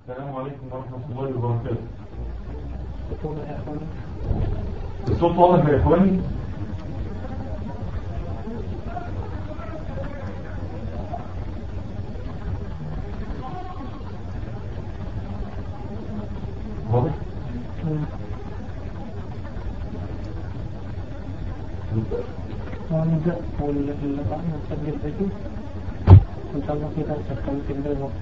السلام عليكم ورحمة الله وبركاته الصوت واضح يا إخواني واضح ونبدأ واللقاء نسجل فيه إن شاء الله في درس ممكن بالوقت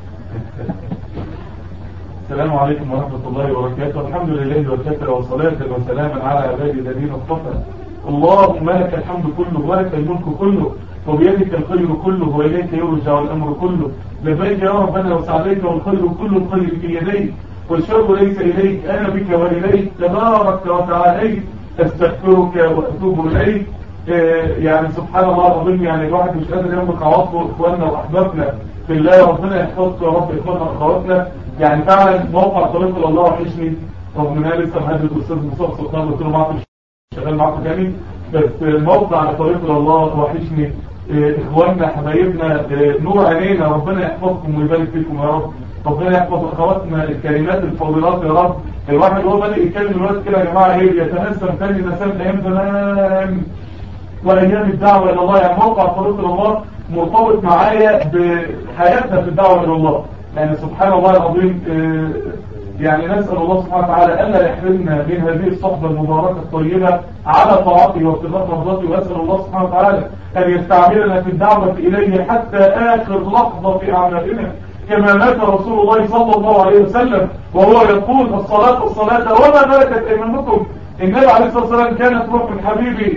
السلام عليكم ورحمة الله وبركاته الحمد لله وكفى وصلاة وسلاما على عباد الذين اصطفى اللهم لك الحمد كله ولك الملك كله وبيدك الخير كله وإليك يرجع الأمر كله لبيك يا ربنا وسعديك والخير كل الخير في يديك والشر ليس إليك أنا بك وإليك تبارك وتعاليك أستغفرك وأتوب إليك آه، يعني سبحان الله العظيم يعني الواحد مش قادر يملك عواطفه إخواننا وأحبابنا في الله ربنا يحفظكم يا رب إخواننا وأخواتنا يعني فعلا موقع طريق إلى الله وحشني رغم إن أنا لسه مهدد الأستاذ مصطفى سلطان قلت له معكم شغال معكم تاني بس الموقع على طريق إلى الله وحشني آه، إخواننا حبايبنا آه، نور عينينا ربنا يحفظكم ويبارك فيكم يا رب ربنا يحفظ اخواتنا الكلمات الفاضلات يا رب الواحد هو بدأ يتكلم الوقت كده يا جماعه ايه يتنسم تاني نسمت ايام زمان وايام الدعوه الى الله يعني موقع طريق الى الله مرتبط معايا بحياتنا في الدعوه الى الله يعني سبحان الله العظيم آه، يعني نسأل الله سبحانه وتعالى ألا يحرمنا من هذه الصحبة المباركة الطيبة على طاعته وابتغاء مرضاته وأسأل الله سبحانه وتعالى أن يستعملنا في الدعوة إليه حتى آخر لحظة في أعمالنا كما مات رسول الله صلى الله عليه وسلم وهو يقول الصلاة الصلاة وما ملكت أيمانكم النبي عليه الصلاة والسلام كانت روح الحبيب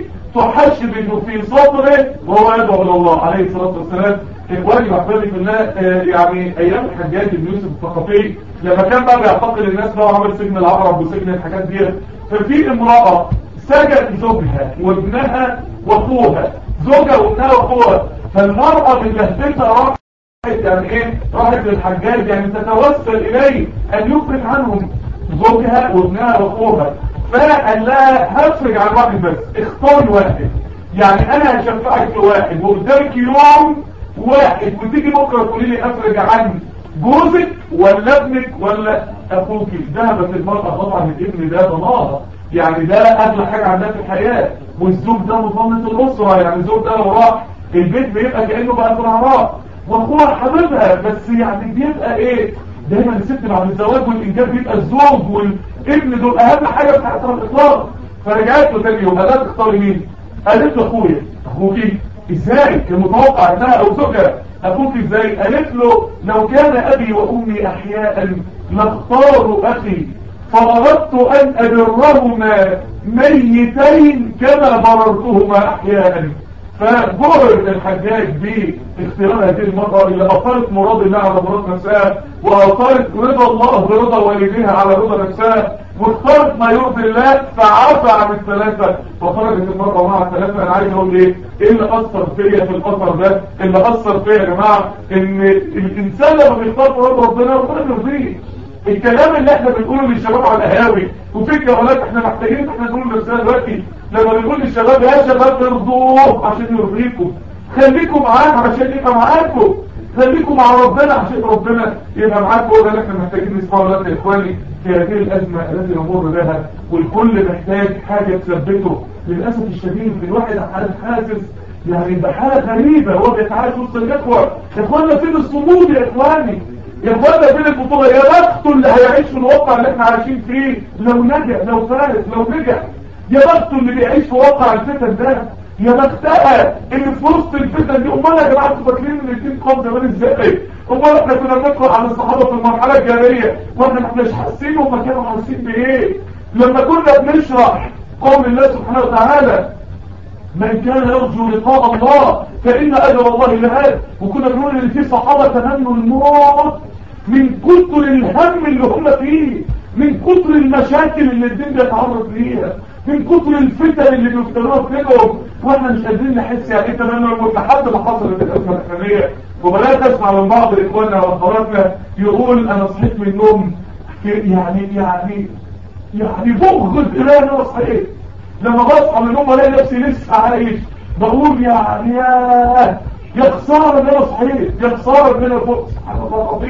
تحشب في صدره وهو يدعو إلى الله عليه الصلاة والسلام إخواني وأحبابي في الله آه، يعني أيام الحجاج بن يوسف الثقفي لما كان بقى بيعتقل الناس بقى وعمل سجن العقرب وسجن الحاجات دي ففي امرأة سجن زوجها وابنها واخوها زوجها وابنها واخوها فالمرأة من لهفتها راحت يعني ايه راحت للحجاج يعني تتوسل اليه ان يفرج عنهم زوجها وابنها واخوها فقال لها هفرج عن واحد بس اختاري واحد يعني انا هشفعك في واحد وقدامك يوم واحد وتيجي بكره تقولي لي افرج عن جوزك ولا ابنك ولا اخوك ذهبت المرأة طبعا الابن ده ضمانة يعني ده اغلى حاجة عندها في الحياة والزوج ده مضمنة الاسرة يعني الزوج ده لو راح البيت بيبقى كأنه بقى في العراء واخوها حبيبها بس يعني بيبقى ايه دايما الست بعد الزواج والانجاب بيبقى الزوج والابن دول اهم حاجة في حياتها الاطلاق فرجعت له تاني يوم قالت تختاري مين قالت له اخويا اخوكي ازاي كان متوقع انها او زوجها اخوك ازاي قالت له لو كان ابي وامي احياء لاختاروا اخي فأردت ان ابرهما ميتين كما بررتهما احياء فبهر الحجاج باختيار هذه المرأة اللي أطارت مراد الله على مراد نفسها وأطارت رضا الله برضا والديها على رضا نفسها واختارت ما يرضي الله فعفى عن الثلاثة وخرجت المرأة مع الثلاثة أنا عايز أقول إيه إيه اللي أثر فيا في الأثر ده اللي أثر فيا يا جماعة إن الإنسان لما بيختار مراد ربنا ربنا بيرضيه الكلام اللي احنا بنقوله للشباب على القهاوي وفكرة ولاد احنا محتاجين ان احنا نقول لنفسنا دلوقتي لما بنقول للشباب يا شباب ارضوه عشان يرضيكم خليكم معاه عشان يبقى معاكم خليكم مع ربنا عشان ربنا يبقى معاكم وده اللي احنا محتاجين نسمعه دلوقتي يا اخواني في هذه الازمه التي نمر بها والكل محتاج حاجه تثبته للاسف الشديد الواحد حاسس يعني بحاله غريبه وهو بيتعايش وسط الاخوه يا اخوانا فين الصمود يا اخواني يا اخوانا فين البطولة يا بخته اللي هيعيش في الواقع اللي احنا عايشين فيه لو نجح لو فارس لو نجح يا بخته اللي بيعيش في واقع الفتن ده يا بختها اللي في وسط الفتن دي امال يا جماعه انتوا فاكرين ان الدين قام زمان ازاي امال احنا كنا بنقرا عن الصحابه في المرحله الجاهليه واحنا ما احناش حاسين هم كانوا حاسين بايه لما كنا بنشرح قول الله سبحانه وتعالى من كان يرجو لقاء الله فإن أجر الله لهذا وكنا بنقول ان في صحابة تمنوا الموت من كتر الهم اللي هم فيه من كتر المشاكل اللي الدين بيتعرض ليها من كتر الفتن اللي بيفتنوها فيهم واحنا مش قادرين نحس يعني ايه تمنوا الموت لحد ما حصلت الازمه الاسلاميه وبدات اسمع من بعض اخواننا واخواتنا يقول انا صحيت من النوم يعني يعني يعني بغض الى انا صحيت لما بصحى من النوم الاقي نفسي لسه عايش بقول يعني يا يا خساره ان انا صحيت يا خساره ان انا فوق سبحان الله العظيم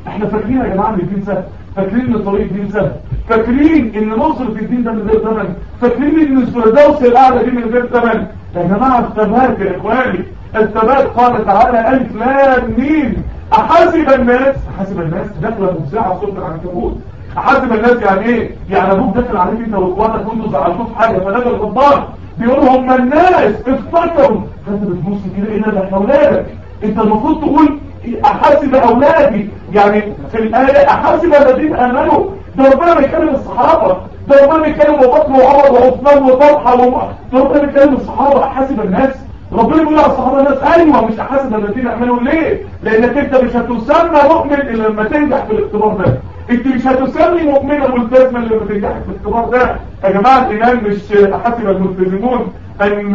احنا فاكرين يا جماعه ان الدين سهل فاكرين ان طريق الدين سهل فاكرين ان نصرة الدين ده من غير ثمن فاكرين ان الفردوس القعده دي من غير ثمن يا جماعه الثبات يا اخواني الثبات قال تعالى الف لام ميم احاسب الناس احاسب الناس داخله مفزعه صوت العنكبوت احاسب الناس يعني ايه يعني ابوك داخل عليك انت واخواتك وانتوا زعلتوه في حاجه فنادى الغضبان بيقول هم الناس افتكروا فانت بتبص كده ايه ده احنا اولادك انت المفروض تقول احاسب اولادي يعني في الايه احاسب الذين امنوا ده ربنا بيتكلم الصحابه ده ربنا بيتكلم ابو بكر وعمر وعثمان وطلحه ده ربنا بيتكلم الصحابه احاسب الناس ربنا بيقول على الصحابه الناس ايوه مش احاسب الذين امنوا ليه لانك انت مش هتسمى مؤمن الا لما تنجح في الاختبار ده انت مش هتسمي مؤمنه ملتزمه الا لما تنجح في الاختبار ده يا جماعه الايمان مش احاسب الملتزمون ان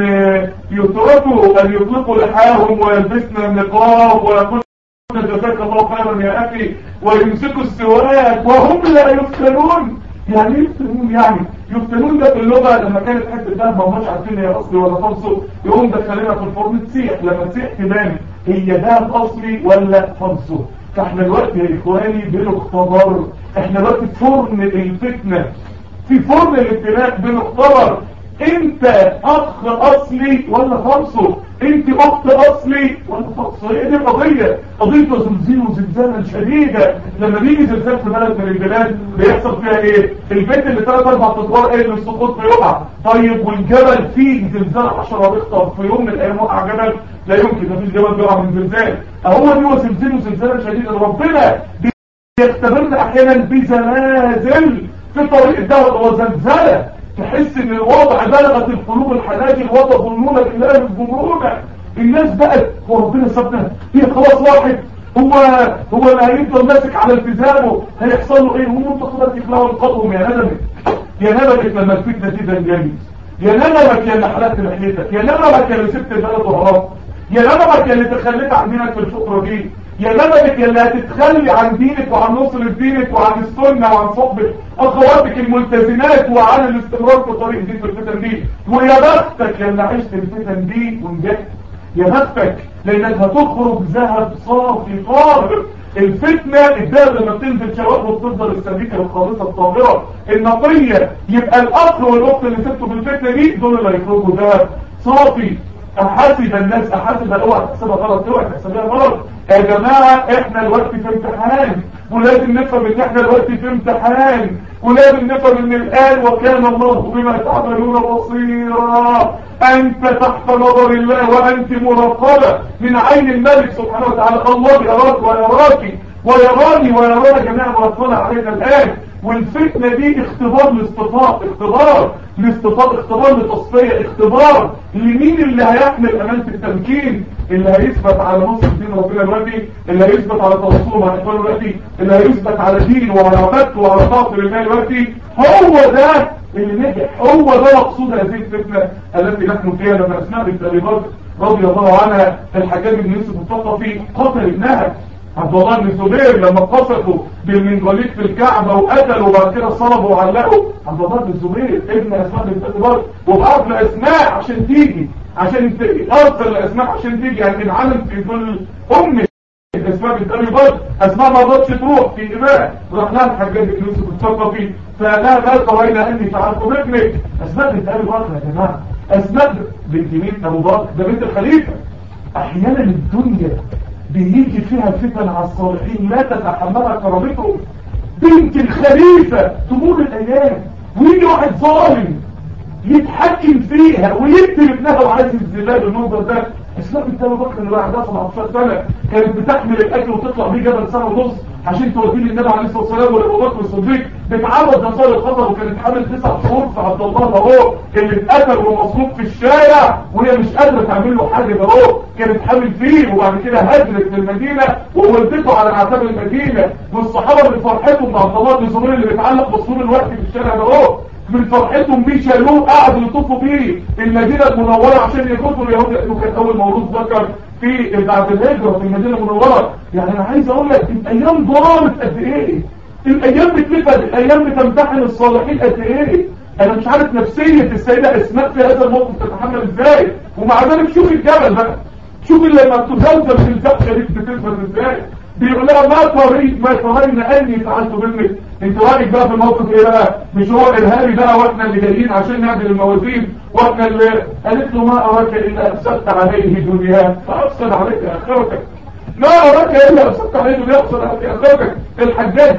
يتركوا ان يطلقوا لحاهم ويلبسن النقاب ويقول جزاك الله خيرا يا اخي ويمسكوا السواك وهم لا يفتنون يعني يفتنون يعني يفتنون ده في اللغة لما كانت حتة ده ما هماش عارفين هي اصلي ولا فلسو يقوم دخلنا في الفرن تسيح لما تسيح تبان هي ده اصلي ولا فلسو فاحنا الوقت يا اخواني بنختبر احنا الوقت في فرن الفتنة في فرن الابتلاء بنختبر انت اخ اصلي ولا فلسو انت اخت اصلي ولا فلسو هي دي القضية قضية زلزال وزلزالا شديدة لما بيجي زلزال في بلد من البلاد بيحصل فيها ايه البيت اللي ثلاث اربع ادوار ايه من السقوط بيقع طيب والجبل فيه زلزال 10 ريختر في يوم من الايام وقع جبل لا يمكن مفيش جبل بيقع من زلزال اهو دي هو زلزال وزلزالا شديدا ربنا بيختبرنا احيانا بزلازل في طريق الدعوه وزلزله تحس ان الوضع بلغت القلوب الحناجر وتظنون بالله الجمرون الناس بقت هو ربنا سابنا هي خلاص واحد هو هو اللي هيفضل ماسك على التزامه هيحصل له ايه هم انت خلاص يخلعوا القضهم يا ندمك يا ندمك لما الفتنه دي تنجلي يا ندمك يا اللي حلقت رحلتك يا ندمك يا اللي سبت البلد وهربت يا ندمك يا اللي تخليت عن دينك في الفتره دي يا ندمك يا اللي هتتخلي عن دينك وعن نصر دينك وعن السنة وعن صحبة اخواتك الملتزمات وعن الاستمرار في طريق دي في الفتن دي ويا بختك يا اللي عشت الفتن دي ونجحت يا بختك لانك هتخرج ذهب صافي طاهر الفتنة الدار لما بتنزل شباب وبتفضل السبيكة الخالصة الطاهرة النقية يبقى الاخ والاخت اللي سبتوا بالفتنة دي دول اللي هيخرجوا ذهب صافي احاسب الناس احاسب اوعى تحسبها غلط اوعى تحسبها غلط يا جماعة احنا الوقت في امتحان ولازم نفهم ان احنا الوقت في امتحان ولازم نفهم ان الان وكان الله بما تعملون بصيرا انت تحت نظر الله وانت مراقبة من عين الملك سبحانه وتعالى الله يراك ويراك ويراني ويرانا جميعا مراقبة علينا الان والفتنة دي اختبار لاصطفاء اختبار لاصطفاء اختبار لتصفية اختبار لمين اللي هيحمل امانة التمكين اللي هيثبت على نصر دين ربنا دلوقتي اللي هيثبت على تواصله مع اخوانه دلوقتي اللي هيثبت على دين وعلى عبادته وعلى طاعته لله دلوقتي هو ده اللي نجح هو ده مقصود هذه الفتنة التي نحن فيها لما اسماء بنت ابي بكر رضي الله عنها الحجاج بن يوسف الثقفي قتل ابنها عبد الله بن الزبير لما قصفوا بالمنجليك في الكعبة وقتلوا وبعد كده صلبوا وعلقوا عبد الله بن الزبير ابن اسماء بنت ابي بكر وبعت لاسماء عشان تيجي عشان ارسل لاسماء عشان تيجي يعني العالم في كل ام اسماء بنت ابي بكر اسماء ما رضتش تروح في اباء راح لها الحجاج بن يوسف الثقفي فقال ما قوينا اني فعلت بابنك اسماء بنت ابي بكر يا جماعه اسماء بنت مين ابو بكر ده بنت الخليفه احيانا الدنيا بيجي فيها فتن على الصالحين لا تتحملها كرامتهم بنت الخليفة تمر الأيام ويجي واحد ظالم يتحكم فيها ويقتل ابنها وعايز الزلال المنظر ده اسماء بنت ابي بكر اللي عندها 17 سنه كانت بتحمل الاكل وتطلع بيه جبل سنه ونص عشان توديه للنبي عليه الصلاه والسلام ولابو بكر الصديق بتعرض لصال الخطر وكانت حامل تسع شهور في عبد الله اهو اللي اتقتل ومصلوب في الشارع وهي مش قادره تعمل له حاجه اهو كانت حامل فيه وبعد كده هاجرت للمدينه وولدته على اعتاب المدينه والصحابه من فرحتهم بعبد الله بن زبير اللي بيتعلق بالسور الوقت في الشارع ده اهو من فرحتهم بيه شالوه قعدوا يطوفوا بيه المدينة المنورة عشان يخطوا اليهود لأنه كان أول مولود ذكر في بعد الهجرة في المدينة المنورة يعني أنا عايز أقول لك الأيام ضارت قد إيه الأيام بتلفت الأيام بتمتحن الصالحين قد إيه أنا مش عارف نفسية السيدة أسماء في هذا الموقف تتحمل إزاي ومع ذلك شوف الجبل بقى شوف لما بتزلزل في الزقة دي بتثبت إزاي بيقول لها ما توريك ما تورين اني فعلت منك انت رايك بقى في الموقف ايه بقى مش هو الارهابي بقى واحنا اللي جايين عشان نعمل الموازين واحنا اللي قالت له ما اراك الا افسدت عليه دنياه فافسد عليك اخرتك ما اراك الا افسدت عليه دنياه افسد عليك اخرتك الحجاج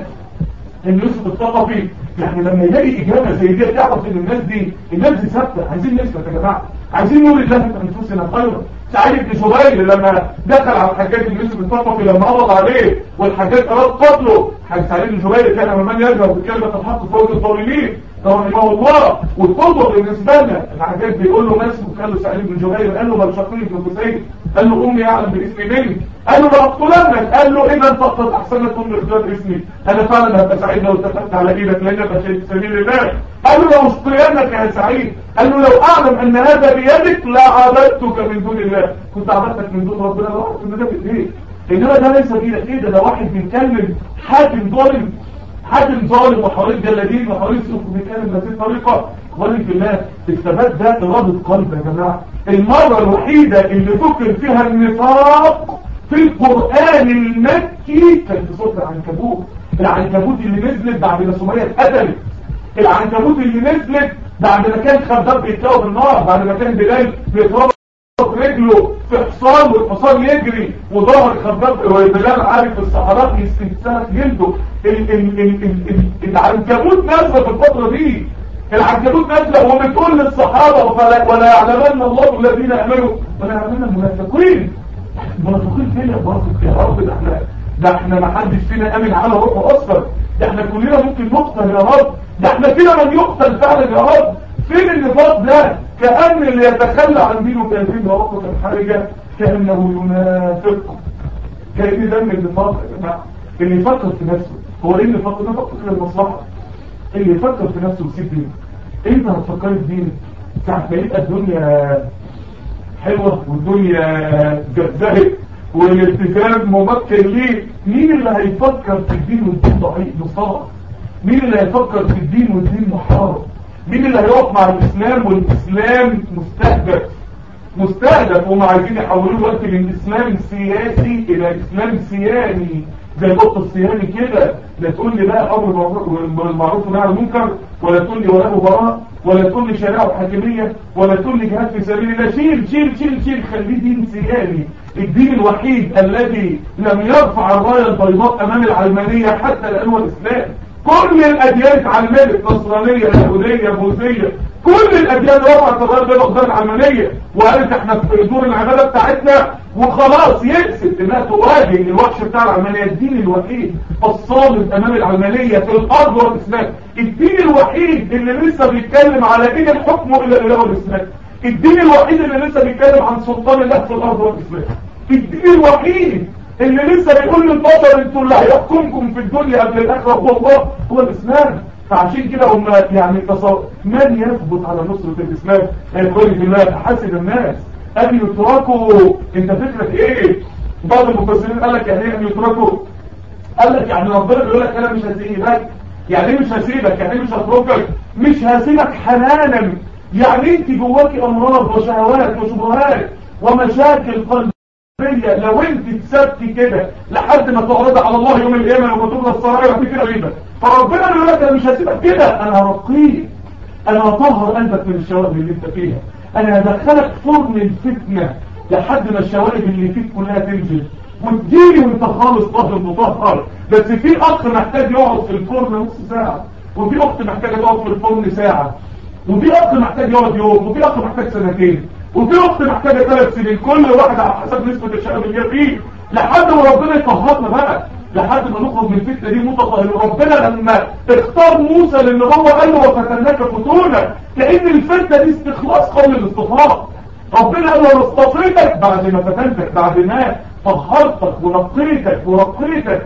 ان يوسف الثقفي يعني لما يلاقي اجابه زي دي تعرف ان الناس دي الناس دي ثابته عايزين نثبت يا جماعه عايزين نقول الله في انفسنا خيرا سعيد بن جبير لما دخل على الحجاج بن يوسف الثقفي لما قبض عليه والحجاج اراد قتله حاج سعيد بن جبير كان من يجهر بكلمه الحق فوق الظالمين رحمه الله والقدوه بالنسبه لنا الحجاج بيقول له ناس قال له سعيد بن جبير قال له بل شقيق بن حسين قال له امي يعلم باسمي مني قال له لاقتلنك قال له اذا تقتل احسن تكون اختيار اسمي انا فعلا هبقى سعيد لو اتفقت على ايدك لانك مشيت في سبيل الله قال له لو اشترينك يا سعيد قال له لو اعلم ان هذا بيدك لعبدتك من دون الله كنت عبدتك من دون ربنا لو عرفت ان ده بايديك انما ده ليس بايدك ايه ده ده واحد بيتكلم حاكم ظالم حاكم ظالم وحريص جلادين وحريص بيتكلم بهذه الطريقه اخواني في الله الثبات ده اراده قلب يا جماعه المره الوحيده اللي ذكر فيها النفاق في القرآن المكي كان في سورة العنكبوت العنكبوت اللي نزلت بعد ما سمية اتقتلت العنكبوت اللي نزلت بعد ما كان خباب بيتلاقوا بالنار بعد ما كان بلال بيتربط رجله في حصان والحصان يجري وظهر خباب بلال عارف في الصحراء يستنسلك جلده ال- ال- ال- ال- ال- العنكبوت نازله في الفترة دي العنكبوت نازله وبتقول للصحابة فلا- ولا يعلمن الله الذين امنوا ولا يعلمن المنافقين المنافقين فين يا برضه يا رب ده احنا ده احنا ما حدش فينا امن على روحه اصلا ده احنا كلنا ممكن نقتل يا رب ده احنا فينا من يقتل فعلا يا رب فين النفاق ده كأن اللي يتخلى عن دينه كأنه وقفة حرجة كأنه ينافق كأن ده من النفاق يا جماعه اللي يفكر في نفسه هو ايه النفاق ده فكر في المصلحة اللي يفكر في نفسه ويسيب دينه انت هتفكر في دينك ساعة ما يبقى الدنيا حلوة والدنيا جذبت والالتزام ممكن ليه مين اللي هيفكر في الدين والدين ضعيف مصطلح مين اللي هيفكر في الدين والدين محارب مين اللي هيقف مع الاسلام والاسلام مستهدف مستهدف هم عايزين يحولوه دلوقتي من اسلام سياسي الى اسلام سياني زي القط السياني كده لا تقول لي بقى امر بالمعروف ونهي عن المنكر ولا تقول لي ولا براء ولا تقول لي شريعه وحاكميه ولا تقول لي جهاد في سبيل الله شيل شيل شيل شيل خليه دين سياني الدين الوحيد الذي لم يرفع الرايه البيضاء امام العلمانيه حتى الان هو الاسلام كل الاديان اتعلمت نصرانيه يهوديه بوذيه كل الاديان رفعت الرايه البيضاء قدام العلمانيه وقالت احنا في دور العباده بتاعتنا وخلاص يقصد انها تواجه الوحش بتاع العلمانيه الدين الوحيد الصامد امام العلمانيه في الارض هو الاسلام الدين الوحيد اللي لسه بيتكلم على دين الحكم الا اله الاسلام الدين الوحيد اللي لسه بيتكلم عن سلطان الله في الارض هو الاسلام الدين الوحيد اللي لسه بيقول للبشر انتوا اللي هيحكمكم في الدنيا قبل الاخره هو الله هو الاسلام فعشان كده هم يعني تصور من يثبت على نصرة الاسلام يقول في الله حاسب الناس ان يتركوا انت فكرك ايه بعض المفسرين قال لك يعني ايه ان يتركوا قال لك يعني ربنا بيقول لك انا مش هسيبك يعني ايه مش هسيبك يعني ايه مش هتركك مش هسيبك حنانا يعني انت جواكي امراض وشهوات وشبهات ومشاكل قلبيه لو انت اتسبتي كده لحد ما تعرض على الله يوم القيامه وما تبلى السرايا في كده غيبه فربنا بيقول لك انا مش هسيبك كده انا هرقيك انا هطهر قلبك من الشوائب اللي انت فيها انا هدخلك فرن الفتنه لحد ما الشوائب اللي فيك كلها تنزل وتجيلي وانت خالص طاهر مطهر بس في اخ محتاج يقعد في الفرن نص ساعه وفي اخت محتاجه تقعد في الفرن ساعه وفي اخ محتاج يقعد يوم وفي اخ محتاج سنتين وفي اخت محتاجه ثلاث سنين كل واحد على حسب نسبه الشباب اللي هي فيه لحد ما ربنا يطهرنا بقى لحد ما نخرج من الفتنه دي متطهرين ربنا لما اختار موسى لان هو قال له وفتناك فتونا كان الفتنه دي استخلاص قول الاصطفاء ربنا قال له انا اصطفيتك بعد ما فتنتك بعد ما طهرتك ونقيتك ورقيتك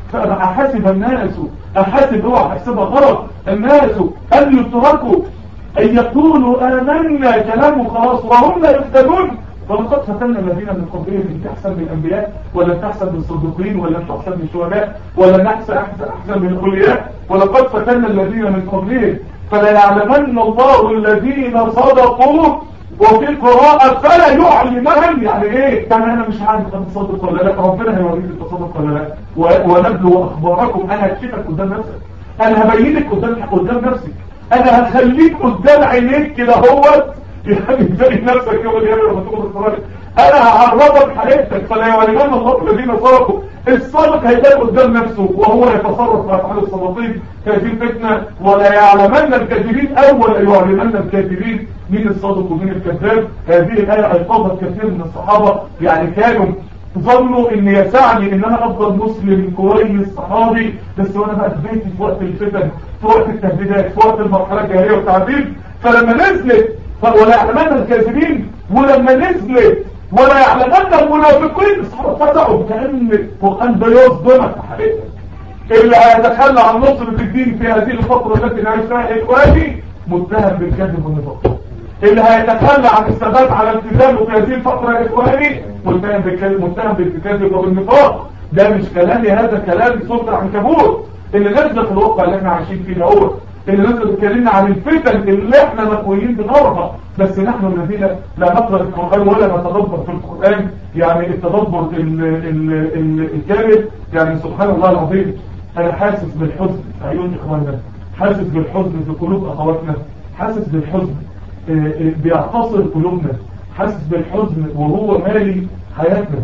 فأحاسب الناس أحاسب هو أحسبها غلط الناس أن يتركوا أن يقولوا آمنا كلامه خلاص وهم لا يفتنون ولقد فتنا الذين من قبلهم ان تحسن من الانبياء ولا تحسن من الصديقين ولا تحسن من الشهداء ولا نحسن احسن, أحسن من الاولياء ولقد فتنا الذين من قبلهم فلا يعلمن الله الذين صدقوا وفي قراءة فلا يعلمهم يعني ايه يعني انا مش عارف انت صادق ولا لا ربنا هيوريك انت صادق ولا لا و- ونبلو اخباركم انا هكشفك قدام نفسك انا هبينك قدام قدام نفسك انا هخليك قدام عينيك كده هوت يعني زي نفسك يوم القيامه لما تقوم الصلاه انا هعرضك حياتك فلا يعلمن الله الذين صدقوا الصادق هيلاقي قدام نفسه وهو يتصرف في افعال الصديقين هذه الفتنه ولا يعلمن الكاذبين اول يعلمن الكاذبين مين الصادق ومين الكذاب هذه الايه ايقظت كثير من الصحابه يعني كانوا ظنوا ان يسعني ان انا افضل مسلم كويس صحابي بس وانا بقى في بيتي في وقت الفتن في وقت التهديدات في وقت المرحله الجاهليه والتعذيب فلما نزلت ف- ولا يعلمن الكاذبين ولما نزلت ولا يعلمن المنافقين الصحابه فتحوا كان القران بيصدمك في حقيقتك اللي هيتخلى عن نصرة الدين في هذه الفترة التي نعيش فيها إخواني متهم بالكذب والنفاق اللي هيتخلى عن الثبات على التزامه في هذه الفترة يا إخواني متهم بالكذب متهم بالكذب وبالنفاق ده مش كلامي هذا كلام سلطة عنكبوت اللي نزل في الواقع اللي احنا عايشين فيه هو اللي نزل اتكلمنا عن الفتن اللي احنا مكويين بنارها بس نحن الذين لا نقرأ القرآن ولا نتدبر في القرآن يعني التدبر ال- ال- ال- الكامل يعني سبحان الله العظيم انا حاسس بالحزن في عيون اخواننا حاسس بالحزن في قلوب اخواتنا حاسس بالحزن آه، آه، بيعتصر قلوبنا حاسس بالحزن وهو مالي حياتنا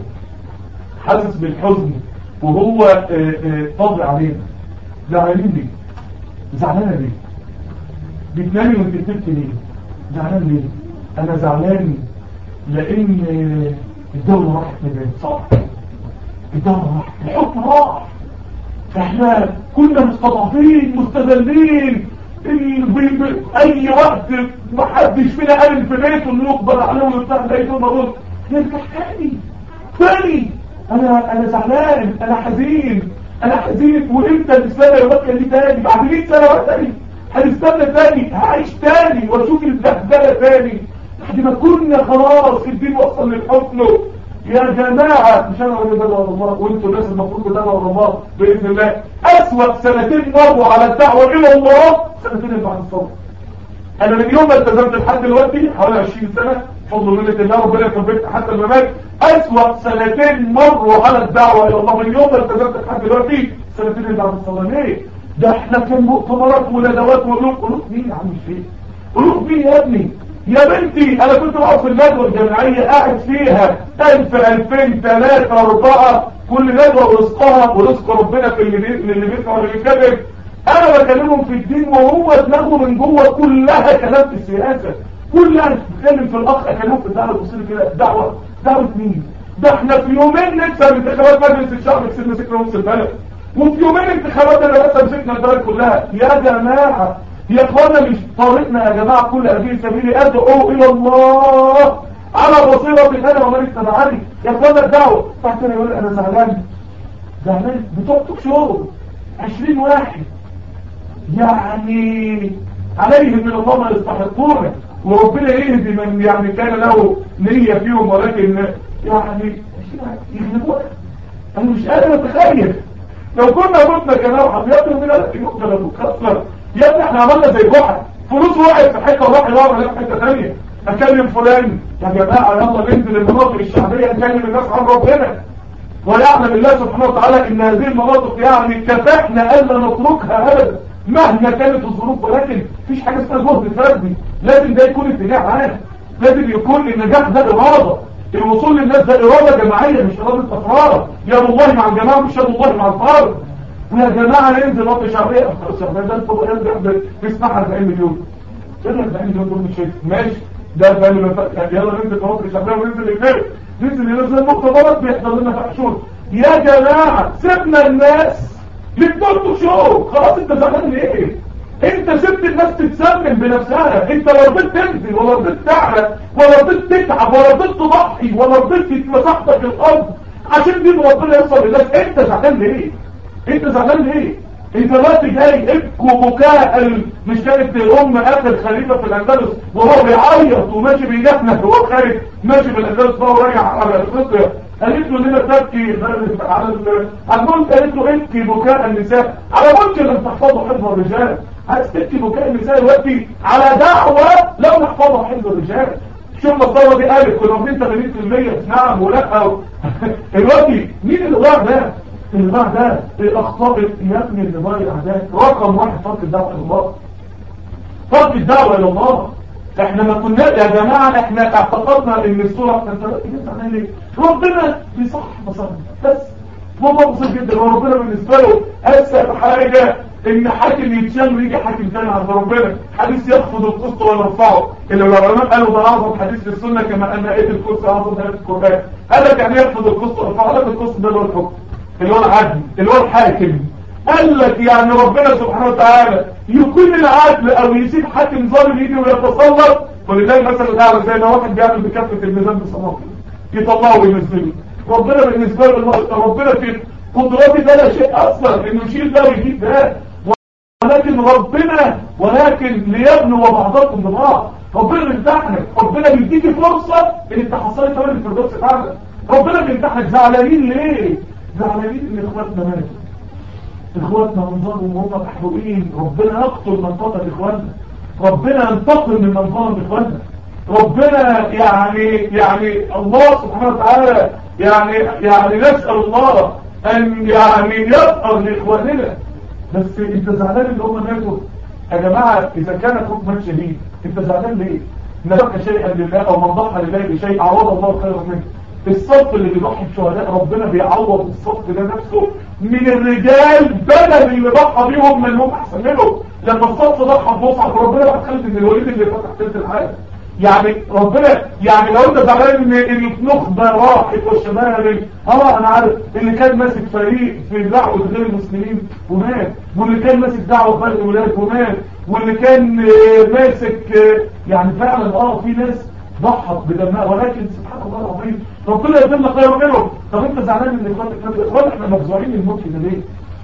حاسس بالحزن وهو آه، آه، طاغي علينا زعلانين ليه زعلانه ليه بتنامي وانت بتبكي ليه زعلان ليه انا زعلان لان آه، الدولة راحت من صح الدولة راحت الحكم راح احنا كنا مستضعفين مستذلين ال- ب- ب- اي وقت ما حدش فينا قال في بيته انه يقبل عليه ويفتح بيته المرض نرجع تاني تاني انا انا زعلان انا حزين انا حزين وامتى الاسلام يبقى لي تاني بعد 100 سنه ولا تاني هنستنى تاني هعيش تاني واشوف البهدله تاني لحد ما كنا خلاص الدين وصل للحكم يا جماعة مش انا اللي بدأ الله وانتوا الناس المفروض بدأوا الله بإذن الله أسوأ سنتين مروا على الدعوة إلى الله سنتين اللي بعد الصبر انا من يوم ما التزمت لحد دلوقتي حوالي 20 سنة فضل منة الله ربنا يثبت حتى الممات اسوأ سنتين مروا على الدعوة الى الله من يوم ما التزمت لحد دلوقتي سنتين اللي بعد الصلاة ليه ده احنا كان مؤتمرات وندوات وقلوب قلوب مين يا عم الشيخ قلوب مين يا ابني يا بنتي انا كنت بقعد في الندوة الجامعية قاعد فيها 1000 2000 3 4 كل ندوة ورزقها ورزق ربنا في اللي بي- اللي بيسمع واللي بيتكلم انا بكلمهم في الدين وهو دماغه من جوه كلها كلام في السياسة كلها بتتكلم في الاخ اكلمهم في الدعوة الوصولي كده دعوة دعوة مين ده احنا في يومين نكسب انتخابات مجلس الشعب كسبنا سكر نص البلد وفي يومين انتخابات انا بس مسكنا البلد كلها يا جماعة يا اخوانا مش طريقنا يا جماعة كل هذه سبيل ادعو الى الله على بصيرة انا ومن اتبعني يا اخوانا الدعوة بعد كده يقول انا زعلان زعلان بتوع توك شو 20 واحد يعني عليهم من الله ما يستحقونه وربنا يهدي من يعني كان له نية فيهم ولكن يعني يغلبونا انا مش قادر اتخيل لو كنا متنا كنوحة يا من الذي يقتل المكسر يا ابني احنا عملنا زي جحا فلوس وقعت في حته وراح يدور عليها في حته ثانيه اكلم فلان يا جماعه يلا ننزل المناطق الشعبيه نكلم الناس عن ربنا ويعلم الله سبحانه وتعالى ان هذه المناطق يعني كفاحنا الا نتركها ابدا مهما كانت الظروف ولكن مفيش حاجه اسمها جهد فردي لازم ده يكون اتجاه عام لازم يكون النجاح ده اراده الوصول للناس ده اراده جماعيه مش اراده افراد يد الله مع الجماعه مش يد الله مع الفرد ويا جماعه ننزل مناطق شعبيه الشعبيه ده انتوا بقى بيسمعها 40 مليون يلا 40 مليون دول مش شايف ماشي ده فاهم يلا ننزل مناطق شعبيه وننزل الاثنين ننزل ينزل المؤتمرات بيحصل لنا فحشور يا جماعه سيبنا الناس للدكتور شو خلاص انت زعلان ليه انت سبت الناس تتسمم بنفسها انت لا رضيت تنزل ولا رضيت تعرق ولا رضيت تتعب ولا رضيت تضحي ولا رضيت تتمسحتك الارض عشان دين ربنا يوصل للناس انت زعلان ليه انت زعلان ليه انت دلوقتي جاي ابكوا بكاء ال- مش كانت ام اخر خليفه في الاندلس وهو بيعيط وماشي بيجفنك وهو خارج ماشي في الاندلس وهو راجع على افريقيا قالت له ليه تبكي على ال- على الملك قالت له ابكي بكاء النساء على ملك لم تحفظوا حفظ الرجال عايز تبكي بكاء النساء دلوقتي على دعوه لم نحفظها حفظ الرجال شوف الثوره دي قالت كنا واخدين 80% نعم ولا دلوقتي مين اللي ضاع ده اللي ضاع ده الاخطاء يا ابني اللي ضايع ده رقم واحد فرق الدعوه الى الله فرق الدعوه الى الله احنا ما كنا يا جماعه احنا اعتقدنا ان الصوره انت بتعمل ليه ربنا بيصح بصرنا بس والله بسيط جدا وربنا بالنسبه له اسهل حاجه ان حاكم يتشال ويجي حاكم تاني عند ربنا حديث يخفض القسط ويرفعه اللي العلماء قالوا ده اعظم حديث في السنه كما ان ايه الكرسي اعظم هذا القران قال لك يعني يخفض القسط ويرفعه قال لك القسط ده اللي هو الحكم اللي هو العدل اللي هو الحاكم قال لك يعني ربنا سبحانه وتعالى يكون العدل او يسيب حاكم ظالم يجي ويتسلط ولذلك مثلا تعالى زي ما واحد بيعمل بكفه الميزان بصلاته يطلعه وينزله ربنا بالنسبه له ربنا في قدراتي ده لا شيء اصلا انه يشيل ده ويجيب ده ولكن ربنا ولكن ليبنوا بعضكم ببعض ربنا بيمتحنك ربنا بيديكي فرصه ان انت حصلت كمان الفردوس بتاعك ربنا بيمتحنك زعلانين ليه زعلانين ان اخواتنا ماتوا اخواتنا منظرهم وهم محروقين ربنا يقتل من قتل اخواتنا ربنا ينتقم من من ظلم اخواتنا ربنا يعني يعني الله سبحانه وتعالى يعني يعني نسأل الله ان يعني يظهر لاخواننا بس انت زعلان ان هم ماتوا يا جماعه اذا كان اخوك مات شهيد انت زعلان ليه نبقى شيئا لله او من ضحى لله بشيء عوض الله خيرا منه الصف اللي بيضحي بشهداء ربنا بيعوض الصف ده نفسه من الرجال بدل اللي ضحى بيهم من هم احسن منهم لما الصف ضحى بمصعب ربنا بقى خالد بن الوليد اللي فتح ثلث الحياه يعني ربنا يعني لو انت زعلان ان النخبه راحت والشمال اه انا عارف اللي كان ماسك فريق في دعوه غير المسلمين ومات واللي كان ماسك دعوه فرق الولاد ومات واللي كان ماسك يعني فعلا اه في ناس ضحت بدمها ولكن سبحان الله العظيم ربنا يضل خير منهم طب انت زعلان ان اخوان احنا مفزوعين الموت ده ليه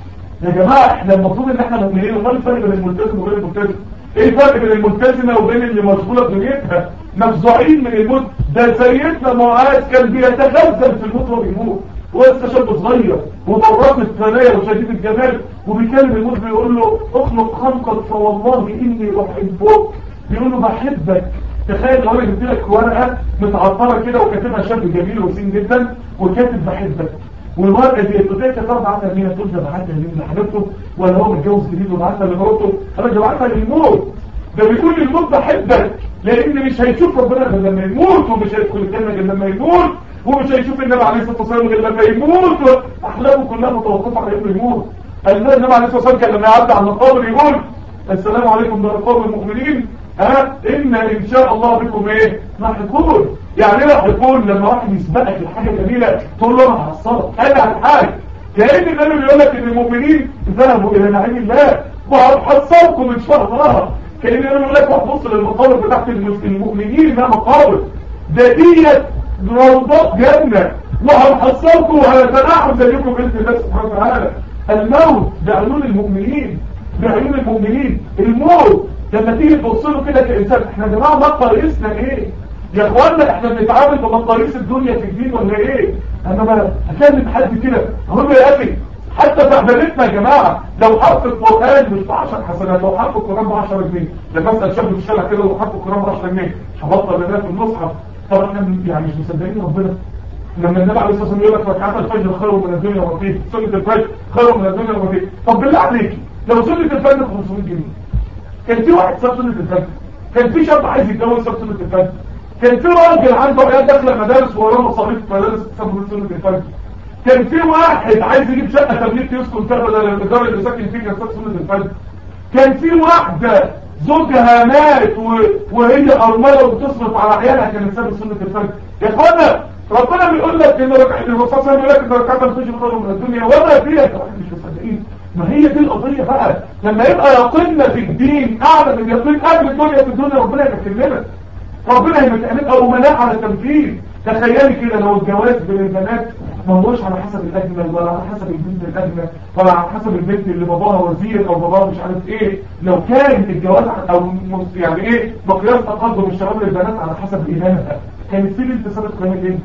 يا جماعه احنا المفروض ان احنا مؤمنين امال الفرق بين الملتزم وغير الملتزم ايه الفرق بين الملتزمه وبين اللي مشغوله بدنيتها مفزوعين من الموت ده سيدنا معاذ كان بيتغزل في الموت وهو بيموت هو لسه شاب صغير وطرق الثنايا وشديد الجمال وبيكلم الموت بيقول له اخلق خلقك فوالله اني احبك بيقول له بحبك تخيل لو انا جبت لك ورقه متعطره كده وكاتبها شاب جميل وسين جدا وكاتب بحبك والورقه دي ابتدائي كانت بعتها لمين تقول ده بعتها لمين لحبيبته ولا هو متجوز جديد وبعتها لمراته انا ده بعتها للموت ده بيقول للموت بحبك لان مش هيشوف ربنا غير لما يموت ومش هيدخل الجنه غير لما يموت ومش هيشوف النبي عليه الصلاه والسلام غير لما يموت احلامه كلها متوقفه على انه يموت النبي عليه الصلاه والسلام كان لما يعدي على المقابر يقول السلام عليكم دار قوم المؤمنين ها ان ان شاء الله بكم ايه لاحقون يعني ايه لاحقون لما واحد يسبقك لحاجه جميله تقول له انا هحصلك انا هتحاج كأن النبي بيقول لك ان المؤمنين ذهبوا الى نعيم الله وهحصلكم ان شاء الله كأن النبي بيقول لك هتبص للمقابر بتاعت المؤمنين انها مقابر ده ديت روضات جنه وهنحصلكم وهنتنعم زيكم باذن الله سبحانه وتعالى الموت بعيون المؤمنين بعيون المؤمنين الموت لما تيجي تبص له كده كإنسان احنا يا جماعه مقاييسنا ايه يا اخوانا احنا بنتعامل بمقاييس الدنيا في الدين ولا ايه انا ما اكلم حد كده اقول له يا اخي حتى تعبانتنا يا جماعه لو حرف القران مش ب 10 حسنات لو حرف القران ب 10 جنيه لما اسال شاب في الشارع كده لو حرف القران ب 10 جنيه هبطل لنا في المصحف طب احنا يعني مش مصدقين ربنا لما النبي عليه الصلاه والسلام يقول لك ركعات الفجر خير من الدنيا وما فيها سنه الفجر خير من الدنيا وما فيها طب بالله عليك لو سنه الفجر ب 500 جنيه كان في واحد ساب سنة الفجر كان في شاب عايز يتجوز ساب سنة الفجر كان في راجل عنده عيال داخله مدارس وراه مصاريف مدارس ساب سنة الفجر كان في واحد عايز يجيب شقه تمليك يسكن فيها بدل الايجار اللي ساكن فيه كان ساب سنة الفجر كان في واحده زوجها مات و... وهي ارمله وبتصرف على عيالها كانت ساب سنة الفجر يا اخوانا ربنا بيقول لك ان ركعه الرسول صلى الله عليه وسلم يقول لك ان ركعه الفجر خير من الدنيا وما فيها مش مصدقين ما هي دي القضية بقى لما يبقى يقيننا في الدين اعلى من يقين قبل الدنيا في الدنيا ربنا يمكننا ربنا يمكننا او مناع على التنفيذ تخيلي كده لو الجواز بين البنات ما هوش على حسب الاجمل ولا على حسب البنت الاجمل ولا على حسب البنت اللي باباها وزير او باباها مش عارف ايه لو كان الجواز او يعني ايه مقياس تقدم الشباب للبنات على حسب ايمانها كانت في بنت سابت قيامه ايه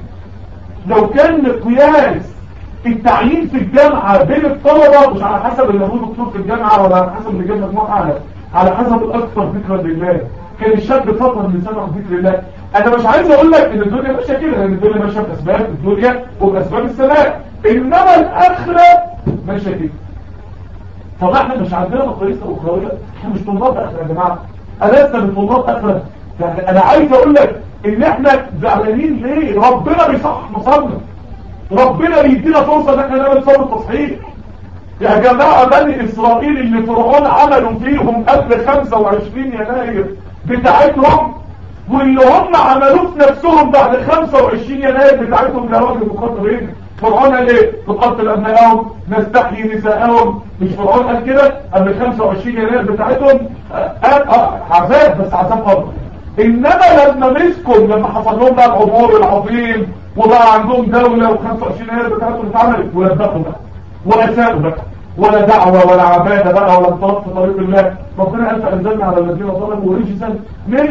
لو كان مقياس التعيين في الجامعة بين الطلبة مش على حسب اللي هو دكتور في الجامعة ولا على حسب اللي جاب مجموعة أعلى على حسب الأكثر ذكرا لله كان الشاب فطن لسانه ذكر الله انا مش عايز اقول لك ان الدنيا ماشيه كده لان الدنيا ماشيه باسباب الدنيا وباسباب السماء انما الاخره ماشيه كده طب احنا مش عندنا مقاييس اخرويه احنا مش طلاب اخره يا جماعه ألسنا من طلاب اخره يعني انا عايز اقول لك ان احنا زعلانين ليه ربنا بيصحح مصابنا ربنا بيدينا فرصه ان احنا نعمل صوره تصحيح يا جماعه بني اسرائيل اللي فرعون عملوا فيهم قبل 25 يناير بتاعتهم واللي هم عملوه في نفسهم بعد 25 يناير بتاعتهم ده راجل مقدرين فرعون قال ايه تقتل ابنائهم نستحيي نساءهم مش فرعون قال كده قبل 25 يناير بتاعتهم قال اه عذاب بس عذاب قبر انما لما مسكوا لما حصل لهم بقى العبور العظيم وبقى عندهم دولة و25 يناير بتاعتهم اتعملت ولبقوا بقى ولا سابوا بقى ولا دعوة ولا عبادة بقى ولا انطلاق في طريق الله ربنا قال فأنزلنا على الذين ظلموا رجزا من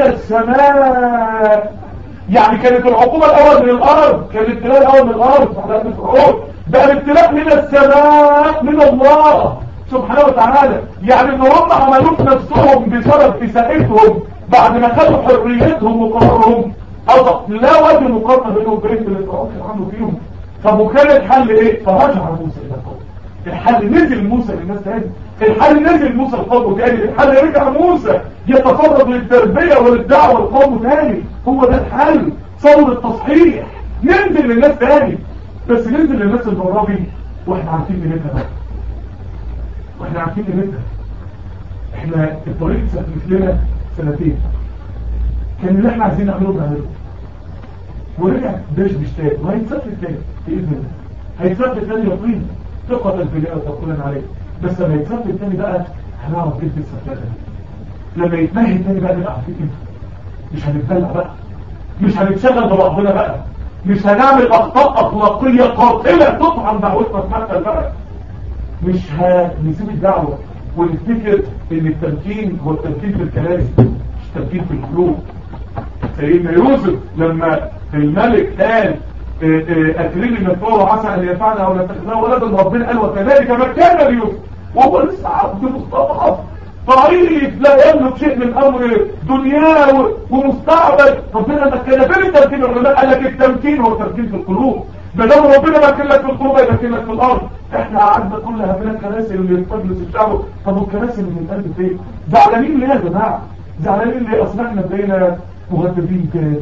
السماء يعني كانت العقوبة الأول من الأرض كان الابتلاء الأول من الأرض على قد فرعون بقى الابتلاء من السماء من الله سبحانه وتعالى يعني ان هم عملوه في نفسهم بسبب إساءتهم بعد ما خدوا حريتهم وقرارهم أضف لا وجه مقارنة بينهم وبين اللي فرعون كان عامله فيهم طب وكان الحل ايه؟ فرجع موسى إلى القوم الحل نزل موسى للناس تاني الحل نزل موسى القوم تاني الحل رجع موسى يتفرغ للتربية وللدعوة القوم تاني هو ده الحل صور التصحيح ننزل للناس تاني بس ننزل للناس المرابي واحنا عارفين قيمتها بقى واحنا عارفين قيمتها احنا الطريق سنت لنا سنتين كان اللي احنا عايزين نعمله بنعمله ورجع باش بيشتاق وهيتسافر تاني باذن الله هيتسافر تاني يقين ثقة في الله وتوكلا عليه بس لما يتسافر تاني بقى هنعرف كيف السفارة لما يتمهد تاني بقى نبقى عارفين كيف مش هنتدلع بقى مش هنتشغل ببعضنا بقى مش هنعمل اخطاء اخلاقية قاتلة تطعن دعوتنا في مكتب بقى مش هنسيب الدعوة ونفتكر ان التمكين هو التمكين في الكراسي مش التمكين في القلوب سيدنا يوسف لما الملك قال أكرمي من فوق وعسى أن ينفعنا أو نتخذنا ولدا ربنا قال وكذلك مكان ليوسف وهو لسه عبد مستضعف ضعيف لا يملك شيء من أمر دنياه ومستعبد ربنا مكن فين التمكين العلماء قال لك التمكين هو التمكين في القلوب ما دام ربنا مكن لك في القلوب يمكن لك في الأرض احنا قعدنا كل هذه الكراسي اللي بتجلس الشعب طب والكراسي اللي بتتقلب فين زعلانين ليه يا جماعه زعلانين ليه اصل احنا بقينا مغتبين تاني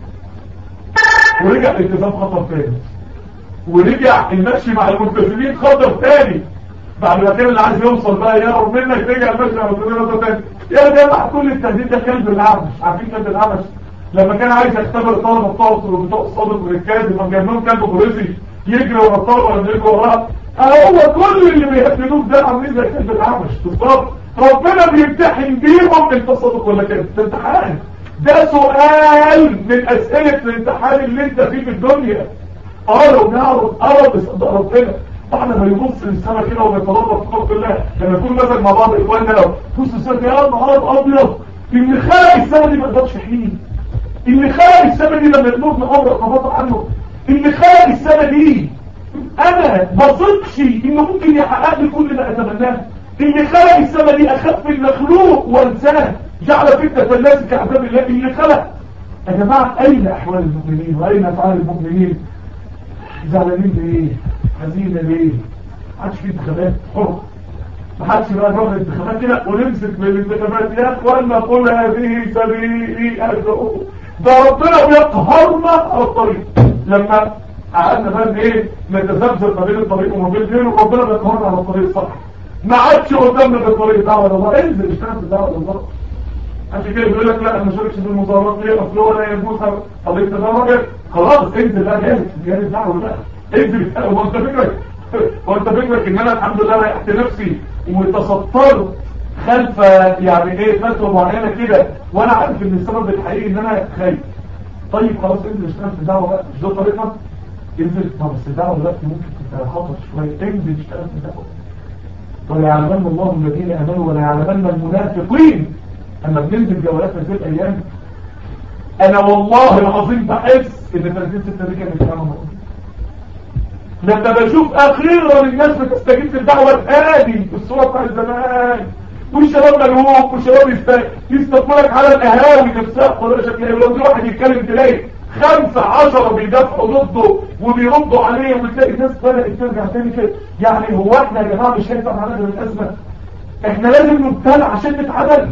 ورجع الالتزام خطر تاني ورجع المشي مع الملتزمين خطر تاني بعد ما كان اللي عايز يوصل بقى يقرب منك رجع المشي مع الملتزمين خطر تاني يا جماعه كل التهديد ده كلب العمش عارفين كلب العمش لما كان عايز يختبر الطلبه بتوعه وبتوع الصادق والكاذب كان جايب لهم كلب بوليسي يجري ورا الطلبه ولا يجري وراه هو كل اللي بيهددوك ده عاملين زي كلب العمش بالظبط ربنا بيمتحن بيهم انت صادق ولا كاذب ده امتحان ده سؤال من اسئلة الامتحان اللي انت فيه في الدنيا قالوا نعرض قرب يصدق ربنا احنا ما يبص للسما كده ويتضرب في خلق الله لما يكون مثلا مع بعض اخواننا لو بص السما يا نهار ابيض اللي خلق السما دي ما يقدرش يحييه اللي خلق السما دي لما يطلب امر اتبطل عنه اللي خلق السما دي انا ما صدقش انه ممكن يحقق لي كل ما اتمناه اللي خلق السما دي اخف المخلوق وانساه جعل فتنة الناس كعذاب الله اللي خلق يا جماعة اين احوال المؤمنين واين افعال المؤمنين زعلانين ليه حزينة ليه محدش في انتخابات حر محدش بقى نروح الانتخابات كده ونمسك من الانتخابات يا اخوانا قل هذه سبيلي ادعو ده ربنا بيقهرنا على الطريق لما قعدنا بقى ايه نتذبذب ما بين الطريق وما بين غيره ربنا بيقهرنا على الطريق الصح ما عادش قدامنا بالطريق دعوه الله انزل اشتغل في دعوه الله عشان كده بيقول لك لا انا ما شاركش في المظاهرات ليه اصل هو لا يجوز قضيه تدرج خلاص انزل بقى جاهز جاهز دعوه بقى انزل هو انت فكرك هو انت فكرك ان انا الحمد لله ريحت نفسي وتصدرت خلف يعني ايه فتوى معينه كده وانا عارف ان السبب الحقيقي ان انا خايف طيب خلاص انزل اشتغل في الدعوه بقى مش ده طريقنا انزل طب بس الدعوه دلوقتي ممكن تبقى خطر شويه انزل اشتغل في الدعوه ولا يعلمن الله الذين امنوا ولا يعلمن المنافقين اما بننزل جولات هذه الايام انا والله العظيم بحس ان 30 6 دي كانت كلام لما بشوف اخيرا الناس بتستجيب للدعوه الهادي بالصوره بتاع زمان والشباب ملهوك والشباب يست- يستثمرك على القهاوي نفسها ولا شكلها لو في واحد يتكلم تلاقي خمسة عشرة بيدافعوا ضده وبيردوا عليه وتلاقي الناس بدأت ترجع تاني كده يعني هو احنا يا جماعة مش هينفع معانا غير الأزمة احنا لازم نبتلع عشان نتعدل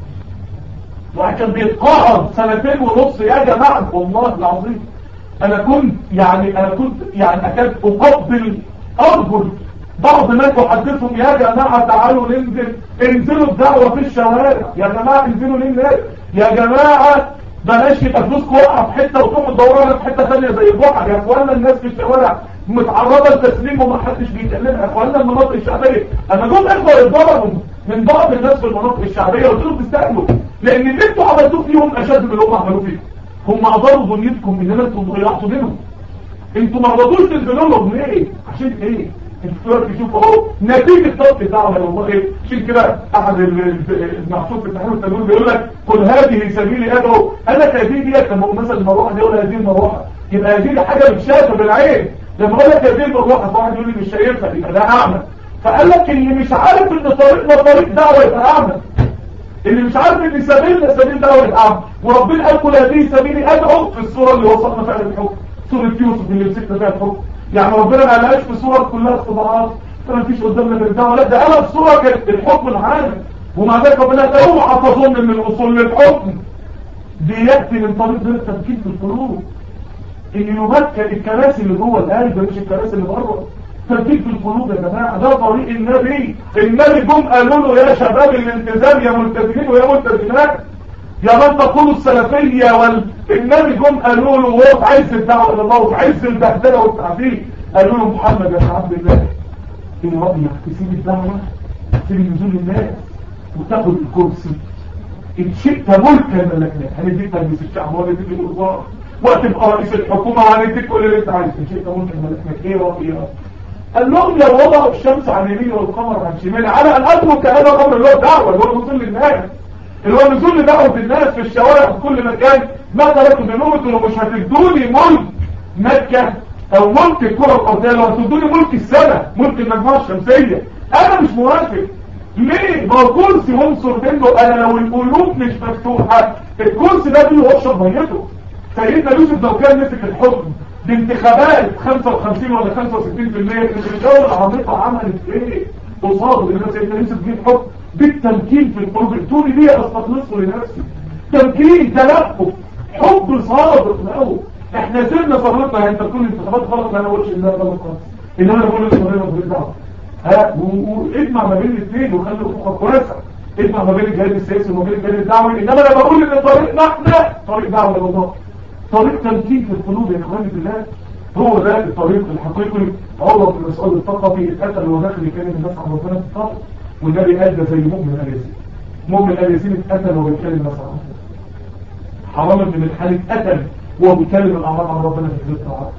واحد كان بيتقاعد سنتين ونص يا جماعة والله العظيم انا كنت يعني انا كنت يعني اكاد اقبل ارجل بعض الناس احدثهم يا جماعة تعالوا ننزل انزلوا الدعوة في الشوارع يا جماعة انزلوا ليه يا جماعة بلاش يبقى فلوسكم واقعة في حتة وتقوموا تدوروا في حتة ثانية زي البحر يا اخوانا الناس في الشوارع متعرضة لتسليم ومحدش بيكلمها يا اخوانا المناطق الشعبية انا جم اخوة يتضربوا من بعض الناس في المناطق الشعبية قلت لهم تستاهلوا لان اللي انتوا عملتوه فيهم اشد من اللي هم عملوه فيكم هم اضروا دنيتكم انما انتم ضيعتوا منهم انتوا ما رضوش تنزلوا لهم ليه عشان ايه انتوا دلوقتي تشوفوا اهو نتيجه ضبط الدعوه يا والله ايه عشان كده احد ال- ال- المعصوم في التحرير والتنوير بيقول لك قل هذه سبيلي ادعو انا هذه ديت لما مثلا المروحه دي يقول هذه المروحه يبقى هذه دي حاجه مش شايفه بالعين لما اقول لك هذه المروحه واحد يقول لي مش شايفها يبقى ده اعمى فقال لك اللي مش عارف ان طريقنا طريق دعوه يبقى اعمى اللي مش عارف ان سبيلنا سبيل دعوه الأعمى وربنا قال قل هذه سبيلي ادعو في الصوره اللي وصلنا فيها للحكم سوره يوسف اللي مسكنا فيها الحكم يعني ربنا ما قالهاش في صور كلها استضاعات فما فيش قدامنا غير الدعوه لا ده قالها في صوره كانت الحكم العام ومع ذلك ربنا قال اوعى تظن ان الوصول للحكم بياتي من طريق غير التفكير في القلوب ان يمكن الكراسي اللي جوه القلب مش الكراسي اللي بره ترتيب في القلوب يا جماعه ده طريق النبي النبي جم قالوا له يا شباب الالتزام يا ملتزمين ويا ملتزمات يا من تقول السلفيه والنبي جم قالوا له وهو في عز الدعوه الى الله وفي عز البهدله والتعذيب قالوا له محمد يا عبد الله ان رايك تسيب الدعوه تسيب نزول الناس وتاخد الكرسي ان شئت ملكا ملكناه هنديك مجلس الشعب وهنديك الوزاره وهتبقى رئيس الحكومه وهنديك كل اللي انت عايزه ان شئت ملكا ملكناك ايه رايك قال لهم لو وضعوا الشمس عن يمين والقمر عن شمال على الارض وكان الامر اللي هو الدعوه اللي هو نزول للناس اللي هو نزول لدعوه الناس في الشوارع في كل مكان ما تركوا بنوت لو مش هتدوني ملك مكه او ملك الكره الارضيه لو هتدوني ملك السماء ملك المجموعه الشمسيه انا مش موافق ليه ما هو كرسي عنصر منه انا لو القلوب مش مفتوحه الكرسي ده بيوشر ميته سيدنا يوسف لو كان مسك الحكم بانتخابات 55 ولا 65% الدولة العميقة عملت ايه قصاد ان سيدنا يوسف جه الحكم بالتمكين في القلوب ائتوني بيه استخلصه لنفسي تمكين تلقف حب صادق له احنا سيبنا صبرتنا انت تكون انتخابات غلط انا اقولش ان ده غلط خالص انما انا بقول للصغيرة ماليش دعوه ها و- واجمع ما بين الاثنين وخلي الخطوه كويسه اجمع ما بين الجانب السياسي وما بين الجانب الدعوي انما انا بقول ان طريقنا احنا طريق دعوه لله طريق تمكين في القلوب يا اخواني بالله هو ده الطريق الحقيقي عروة بن مسعود الثقفي اتقتل وهو داخل يكلم الناس عن ربنا في الطرق والنبي قال ده زي مؤمن ال ياسين مؤمن ال ياسين اتقتل وهو بيتكلم الناس عن ربنا حرام بن الحال اتقتل وهو بيتكلم الاعراض عن ربنا في الجزء العربي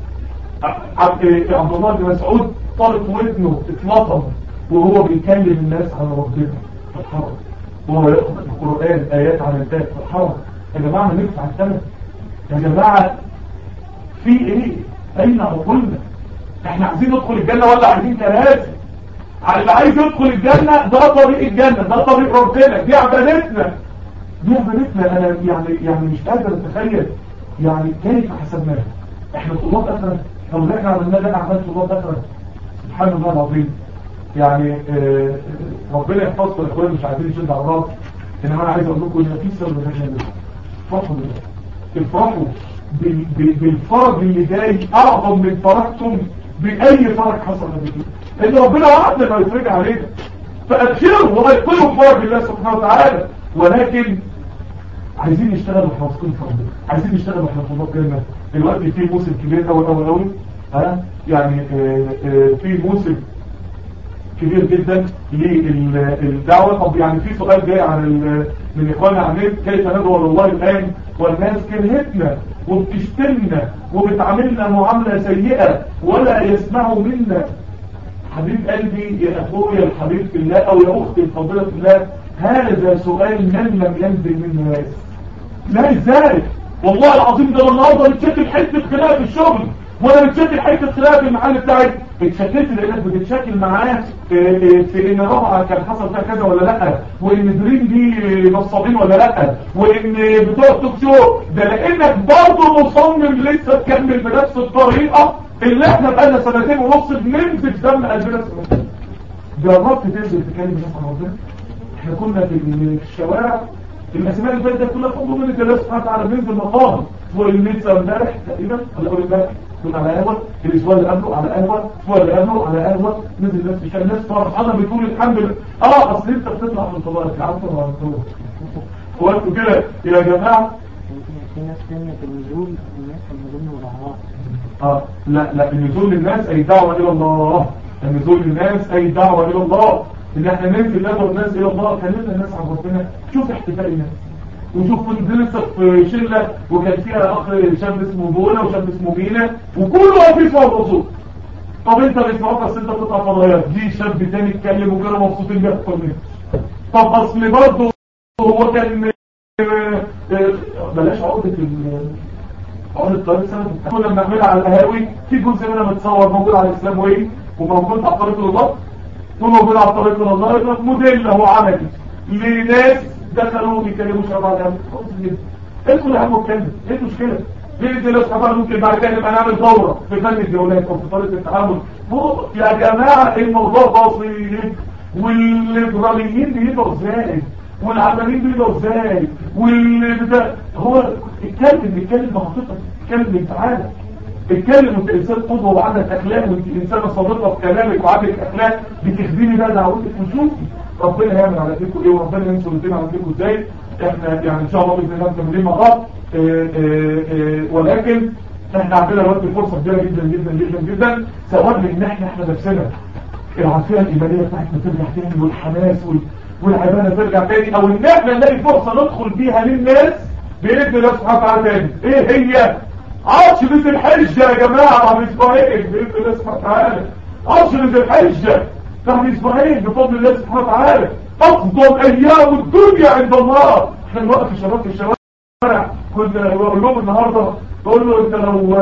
عبد عبد الله بن مسعود طارق ودنه اتلطم وهو بيكلم الناس عن ربنا في الحرم وهو يقرأ القرآن آيات عن الباب في الحرم يا جماعة ندفع الثمن يا جماعة في ايه اين عقولنا احنا عايزين ندخل الجنة ولا عايزين كراسي اللي عايز يدخل الجنة ده طريق الجنة ده طريق ربنا دي عبادتنا دي عبادتنا انا يعني يعني مش قادر اتخيل يعني كيف حسبناها احنا طلاب اخرة لو احنا عملنا ده اعمال طلاب اخرة سبحان الله العظيم يعني آه، ربنا يحفظكم يا اخوان مش عايزين نشد على الراس انما انا عايز اقول لكم ان في سر من هذا افرحوا بالله افرحوا بال- بال- بالفرج اللي جاي اعظم من فرجتم باي فرج حصل قبل كده ان ربنا وعدنا انه يفرج علينا فابشروا وغيروا بفرج الله سبحانه وتعالى ولكن عايزين نشتغل واحنا واثقين في ربنا عايزين نشتغل واحنا في الله جنة دلوقتي في موسم كبير قوي قوي قوي ها يعني آه، آه، في موسم كبير جدا للدعوة طب يعني في سؤال جاي عن ال- من اخواننا عن النت كيف ندعو لله الان والناس كرهتنا وبتشتمنا وبتعاملنا معاملة سيئة ولا يسمعوا منا حبيب قلبي يا اخويا الحبيب في الله او يا اختي الفاضلة في الله هذا سؤال من لم ينزل منه ناس لا ازاي والله العظيم ده النهارده نتشكل حته خلاف في الشغل وانا بتشكل حته خلاف في المحل بتاعي اتشكلت لانك بتتشكل معاه في, في, في ان رابعه كان حصل فيها كذا ولا لا وان دريم دي نصابين ولا لا وان بتوع التوك شو ده لانك برضه مصمم لسه تكمل بنفس الطريقه اللي احنا بقالنا سنتين ونص بننزف دم قلبنا سنتين جربت تنزل تكلم الناس عن ربنا احنا كنا في الشوارع الاسماء اللي فاتت كلها فوق من الله سبحانه وتعالى بننزل مقام ولسه امبارح تقريبا ولا اول امبارح كنا على قهوه الاسبوع اللي قبله على قهوه الاسبوع اللي قبله على قهوه نزل الناس في الشارع الناس فرحانه بتقول الحمد لله اه اصل انت بتطلع من طبقك عارفه ولا عارفه هو انتوا كده يا جماعه في ناس تانية في النزول الناس النزول والأعراض اه لا لا النزول للناس اي دعوه الى الله النزول للناس اي دعوه الى الله ان احنا ننزل ندعو الناس الى الله كلمنا الناس عن ربنا شوف احتفال الناس وشوف كنت لسه في شله وكان فيها اخ شاب اسمه بولا وشاب اسمه مينا وكله واقف يسمع الرسول طب انت بتسمعه بس انت بتطلع فضايات دي شاب تاني اتكلم وكانوا مبسوطين بيها اكتر منك طب اصل برضه هو كان آه، آه، بلاش عقده ال- عقده الطريق سنه كنا بنعملها على القهاوي في جزء منها متصور موجود على الاسلام وايه وموجود على طريق الله وموجود على طريق الله يبقى موديل هو عملي لناس دخلوا بيكلموا شباب على القهوة. خلاص جدا انتوا اللي هم اتكلم ايه المشكله ليه دي لو سبحان ممكن بعد كده نبقى نعمل دوره في فن الجولات او في طريقه التعامل هو يا جماعه الموضوع بسيط والليبراليين بيبقوا ازاي والعمالين بيبقوا ازاي والبتاع هو اتكلم اتكلم بخطتك اتكلم بانفعالك اتكلم انت انسان قدوه وعندك اخلاق وانت انسانه صادقه في كلامك وعندك اخلاق بتخدمي بقى دعوتك وشوفي ربنا هيعمل على ايديكم ايه وربنا ينصر الدين على ايديكم ازاي احنا يعني ان شاء الله باذن الله مكملين مع بعض اه، اه، اه، ولكن احنا عندنا دلوقتي فرصه كبيره جدا جدا جدا جدا سواء لان احنا احنا نفسنا العافيه الايمانيه بتاعتنا ترجع تاني والحماس وال- والعباده ترجع تاني او ان احنا نلاقي فرصه ندخل بيها للناس باذن الله سبحانه وتعالى تاني ايه هي عرش ذي الحجه يا جماعه بعد اسبوعين باذن الله سبحانه وتعالى عرش ذي الحجه بعد اسبوعين بفضل الله سبحانه وتعالى افضل ايام الدنيا عند الله احنا نوقف الشباب في الشوارع كنا بقول لهم النهارده بقول له انت لو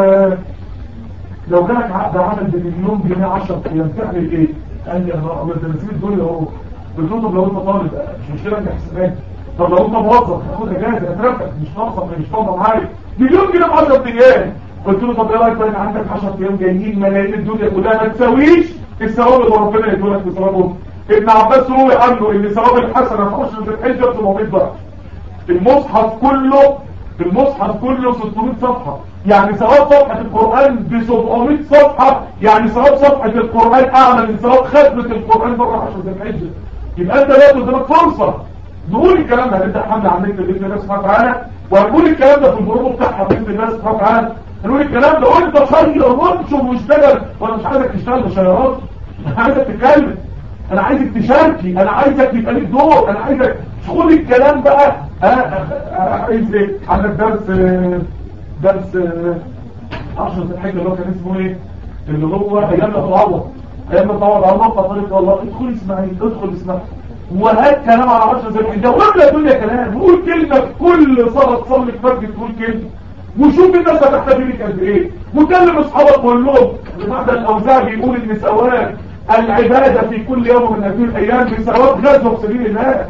لو جالك عقد عمل بمليون جنيه 10 ايام تعمل ايه؟ قال لي انا أبيض ده أنا سيب الدنيا اهو قلت له طب لو انت طالب مش مشكله انت حسابات طب لو انت موظف هاخد اجازه اترفد مش ناقصه مش فاضيه معايا مليون جنيه ب 10 ايام قلت له طب ايه رايك بقى إن عندك 10 ايام جايين ملايين الدنيا كلها ما تساويش الثواب اللي ربنا يدولك في ثوابهم ابن عباس روي عنه ان ثواب الحسنه تخش في الحجه 700 ضعف المصحف كله المصحف كله 600 صفحة يعني ثواب صفحة القرآن ب 700 صفحة يعني ثواب صفحة القرآن أعلى من ثواب ختمة القرآن مرة 10 ذي الحجة يبقى أنت لا قدامك فرصة نقول الكلام ده هنبدأ حملة على النت بإذن الله سبحانه وتعالى وهنقول الكلام ده في الجروب بتاعها بإذن الله سبحانه وتعالى هنقول الكلام ده وانت شير وانشر واشتغل وانا مش عايزك تشتغل بشيارات انا عايزك تتكلم انا عايزك تشاركي انا عايزك يبقى ليك دور انا عايزك خد الكلام بقى اه اه عايز ايه عندك درس اه، درس اه، عشرة الحجة اللي هو كان اسمه ايه اللي هو ايام تتعوض ايام تتعوض على موقع طريق الله ادخل اسماعيل ادخل اسماعيل وهات كلام على عشرة زي الحجة وابدا الدنيا كلام وقول كلمة في كل صلاة تصلي في مسجد تقول كلمة وشوف الناس هتحتاج لك قد ايه وكلم اصحابك وقول لهم بعد الاوزاعي بيقول ان ثواب العبادة في كل يوم من هذه الايام بثواب غزوة في سبيل الله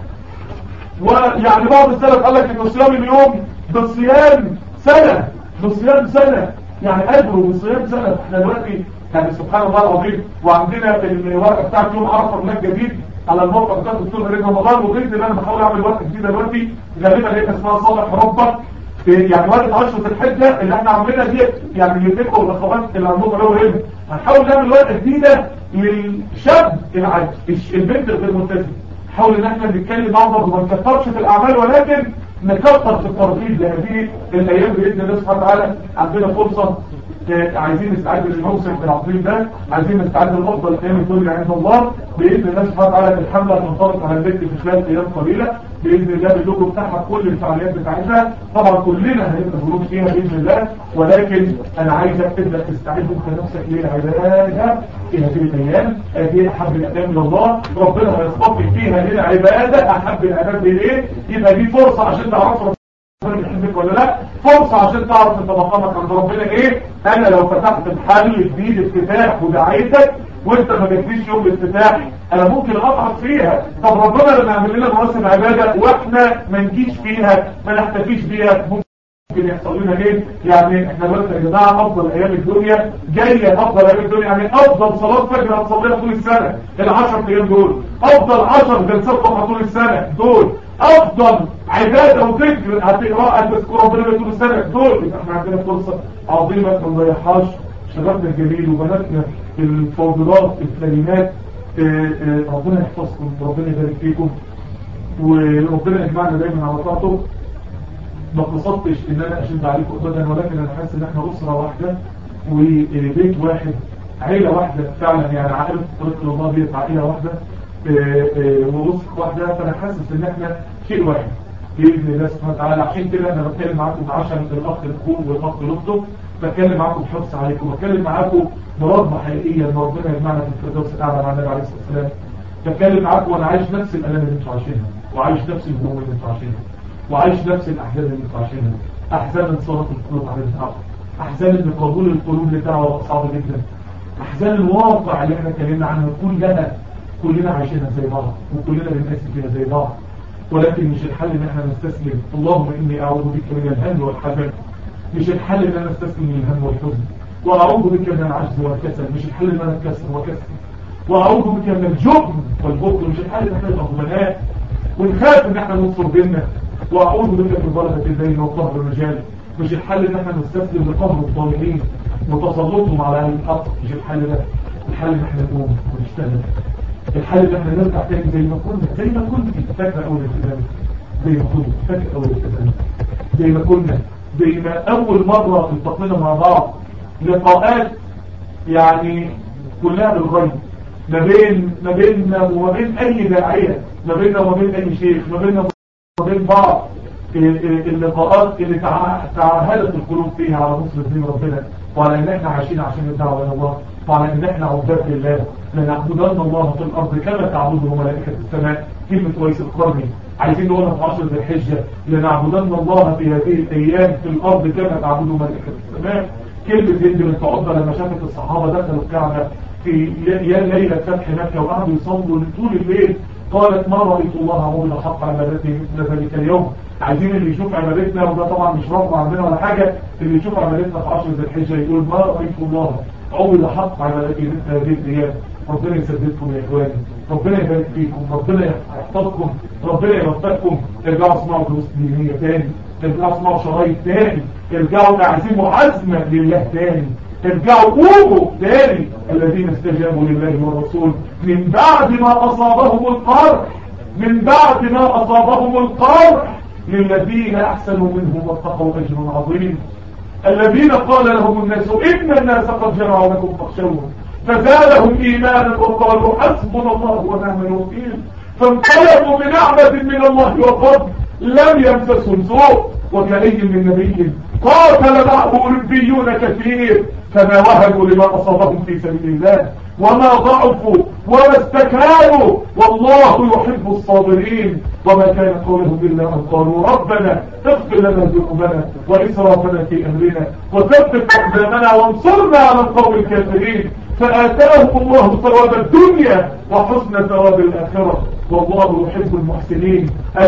ويعني بعض السلف قال لك ان صيام اليوم بصيام سنة بصيام سنة يعني اجره بصيام سنة احنا دلوقتي يعني سبحان الله العظيم وعندنا الورقة بتاعت يوم عرفة هناك جديد على الموقع بتاع الدكتور هريد رمضان وباذن الله انا بحاول اعمل ورقة جديدة دلوقتي غالبا هي اسمها صالح ربك يعني ورقة عشرة الحجة اللي احنا عاملينها دي يعني يتفقوا الاخوات اللي عندهم اللي هو هنا هنحاول نعمل ورقة جديدة للشاب العادي الش- البنت الغير ملتزمة نحاول ان احنا نتكلم مع بعض وما نكترش في الاعمال ولكن نكتر في الترغيب لهذه الايام باذن الله سبحانه وتعالى عندنا فرصه آه، عايزين نستعد للموسم العظيم ده عايزين نستعد لافضل ايام الدنيا عند الله باذن الله سبحانه وتعالى الحمله تنطلق على البيت في خلال ايام قليله باذن الله اللوجو بتاعها كل الفعاليات بتاعتها طبعا كلنا هنبقى جروب فيها باذن الله ولكن انا عايزك تبدا تستعد انت نفسك للعباده في هذه الايام هذه احب الايام الى الله ربنا هيصطفي فيها للعباده احب العباد اليه يبقى دي فرصه عشان تعرفوا ربنا بيحبك ولا لا فرصة عشان تعرف انت مقامك عند ربنا ايه انا لو فتحت محل جديد افتتاح ودعيتك وانت ما جاتليش يوم الافتتاح انا ممكن اقعد فيها طب ربنا لما يعمل لنا مواسم عباده واحنا ما نجيش فيها ما نحتفيش بيها ممكن يحصل لنا ايه يعني احنا دلوقتي يا جماعه افضل ايام الدنيا جايه افضل ايام الدنيا يعني افضل صلاه فجر هتصليها طول السنه ال10 ايام دول افضل 10 جلسات ضحى طول السنه دول افضل عباده وذكر هتقراها تذكر ربنا طول السنه دول يبقى احنا عندنا فرصه عظيمه ما نضيعهاش شبابنا الجميل وبناتنا الفاضلات الكلمات ربنا يحفظكم وربنا يبارك فيكم وربنا يجمعنا دايما على طاعته ما قصدتش ان انا اشد عليكم ابدا ولكن انا حاسس ان احنا اسره واحده وبيت واحد عيله واحده فعلا يعني عائله طريق الله ديت عائله واحده ووسط واحده فانا حاسس ان احنا شيء واحد باذن الله سبحانه وتعالى عشان كده انا بتكلم معاكم عشان الاخ الاخوه والاخ الاخته بتكلم معاكم بحرص عليكم بتكلم معاكم برغبه حقيقيه ان ربنا يجمعنا في الفردوس الاعلى مع النبي عليه الصلاه والسلام بتكلم معاكم وانا عايش نفس الالام اللي انتوا عايشينها وعايش نفس الهموم اللي انتوا عايشينها وعايش نفس الاحزان اللي انتوا عايشينها احزان انصراف القلوب عن الدعوه احزان ان قبول القلوب للدعوه صعب جدا احزان الواقع اللي احنا اتكلمنا عنها كلها كلنا عايشينها زي بعض وكلنا بنقاسي فيها زي بعض ولكن مش الحل ان احنا نستسلم اللهم اني اعوذ بك من الهم والحزن مش الحل ان انا استسلم من الهم والحزن واعوذ بك من العجز والكسل مش الحل ان انا اتكسر وكسل واعوذ بك من الجبن والبخل مش الحل ان احنا نبقى غبناء ونخاف ان احنا ننصر ديننا واعوذ بك من بركه الدين وقهر الرجال مش الحل ان احنا نستسلم لقهر الظالمين وتسلطهم على اهل الحق مش الحل ده الحل ان احنا نقوم ونشتغل الحل ان احنا نرجع تاني زي ما كنا زي ما كنت فاكره اول التزام زي ما كنت فاكره اول التزام زي ما كنا زي ما اول مره التقينا مع بعض لقاءات يعني كلها بالغيب ما بين ما بيننا وما بين اي داعيه ما بيننا وما بين اي شيخ ما بيننا وما بين بعض اللقاءات اللي تعهدت القلوب فيها على نصر دين ربنا وعلى ان احنا عايشين عشان الدعوه الى الله وعلى ان احنا عباد لله لنعبدن الله في الارض كما تعبده ملائكه السماء كلمه ويس القرني عايزين نقولها في عشر ذي الحجه لنعبدن الله في هذه الايام في الارض كما تعبده ملائكه السماء كلمه هند بنت عقبه لما شافت الصحابه دخلوا الكعبه في يا ليله فتح مكه وقعدوا يصلوا طول الليل قالت ما رأيت الله عموما حق عبادته مثل ذلك اليوم عايزين اللي يشوف عبادتنا وده طبعا مش رفض عندنا ولا حاجة اللي يشوف عبادتنا في عشر ذي الحجة يقول ما رأيت الله عموما حق عبادته مثل هذه الايام ربنا يسددكم يا اخواني ربنا يبارك فيكم ربنا يحفظكم ربنا يوفقكم ارجعوا اسمعوا دروس دينيه تاني ارجعوا اسمعوا شرايط تاني ارجعوا تعزيموا عزمه لله تاني ارجعوا قوموا تاني الذين استجابوا لله والرسول من بعد ما أصابهم القرح من بعد ما أصابهم القرح للذين أحسنوا منهم واتقوا أجر عظيم الذين قال لهم الناس إن الناس قد جمعوا لكم فاخشوهم فزادهم إيمانا وقالوا حسبنا الله ونعم الوكيل فانقلبوا بنعمة من الله وفضل لم يمسسهم سوء وكأي من نبي قاتل معه ربيون كثير فما وهنوا لما أصابهم في سبيل الله وما ضعفوا وما استكانوا والله يحب الصابرين وما كان قولهم إلا أن قالوا ربنا اغفر لنا ذنوبنا وإسرافنا في أمرنا وثبت أقدامنا وانصرنا على القوم الكافرين فآتاهم الله ثواب الدنيا وحسن ثواب الآخرة والله يحب المحسنين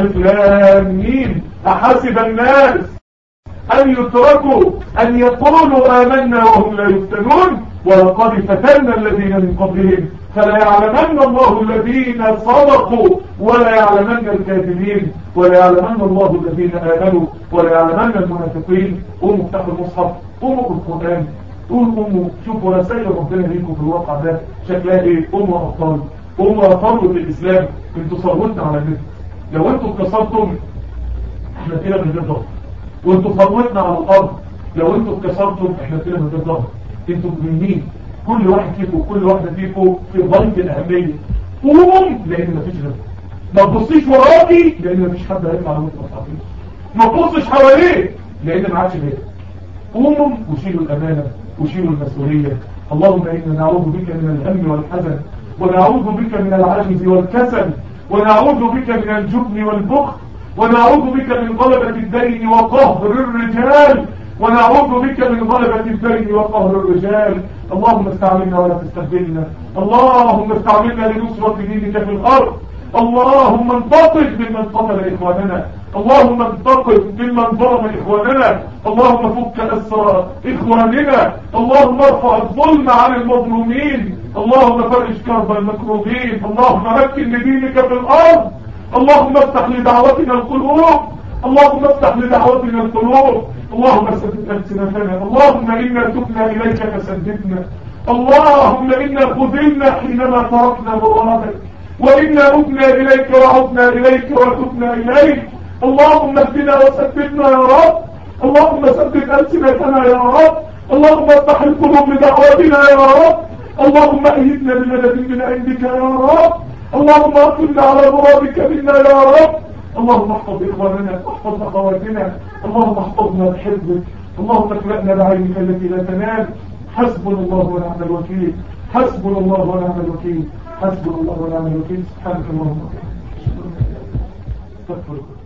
الفلامين أحسب الناس أن يتركوا أن يقولوا آمنا وهم لا يفتنون ولقد فتنا الذين من قبلهم فلا يعلمن الله الذين صدقوا ولا يعلمن الكاذبين ولا يعلمن الله الذين آمنوا ولا يعلمن المنافقين قوموا افتحوا المصحف قوموا بالقرآن قوموا قوموا شوفوا رسائل ربنا ليكم في الواقع ده شكلها ايه قوموا أبطال قوموا أبطال الإسلام انتوا صوتنا على النت لو انتوا اتكسرتم احنا كده من غير ضغط وانتوا صوتنا على الارض لو انتوا اتكسرتم احنا كده من غير ضغط انتوا مهمين كل واحد فيكم كل واحده فيكم في غايه الاهميه قوموا لان مفيش غيركم ما تبصيش وراكي لان مفيش حد هيطلع لو انت ما تعرفيش ما تبصش حواليك لان ما عادش غيرك قوموا وشيلوا الامانه وشيلوا المسؤوليه اللهم انا نعوذ بك من الهم والحزن ونعوذ بك من العجز والكسل ونعوذ بك من الجبن والبخل ونعوذ بك من غلبة الدين وقهر الرجال ونعوذ بك من غلبة الدين وقهر الرجال اللهم استعملنا ولا تستهدلنا اللهم استعملنا لنصرة دينك في الأرض اللهم انتقم ممن قتل إخواننا اللهم انتقم ممن ظلم إخواننا اللهم فك أسرى إخواننا اللهم ارفع الظلم عن المظلومين اللهم فرج كرب المكروبين اللهم مكن لدينك في الأرض اللهم افتح لدعوتنا القلوب اللهم افتح لدعوتنا القلوب اللهم سدد ألسنتنا اللهم إنا تبنا إليك فسددنا اللهم إنا خذلنا حينما تركنا مرادك وإنا أبنا إليك وعدنا إليك وتبنا إليك اللهم اهدنا وثبتنا يا رب اللهم ثبت ألسنتنا يا رب اللهم افتح القلوب لدعوتنا يا رب اللهم أيدنا بمدد من عندك يا رب اللهم اقلنا على مرادك منا يا رب اللهم احفظ إخواننا واحفظ أخواتنا اللهم احفظنا بحفظك اللهم اكلأنا بعينك التي لا تنام حسبنا الله ونعم الوكيل حسبنا الله ونعم الوكيل حسبنا الله ونعم الوكيل سبحانك اللهم وبحمدك استغفرك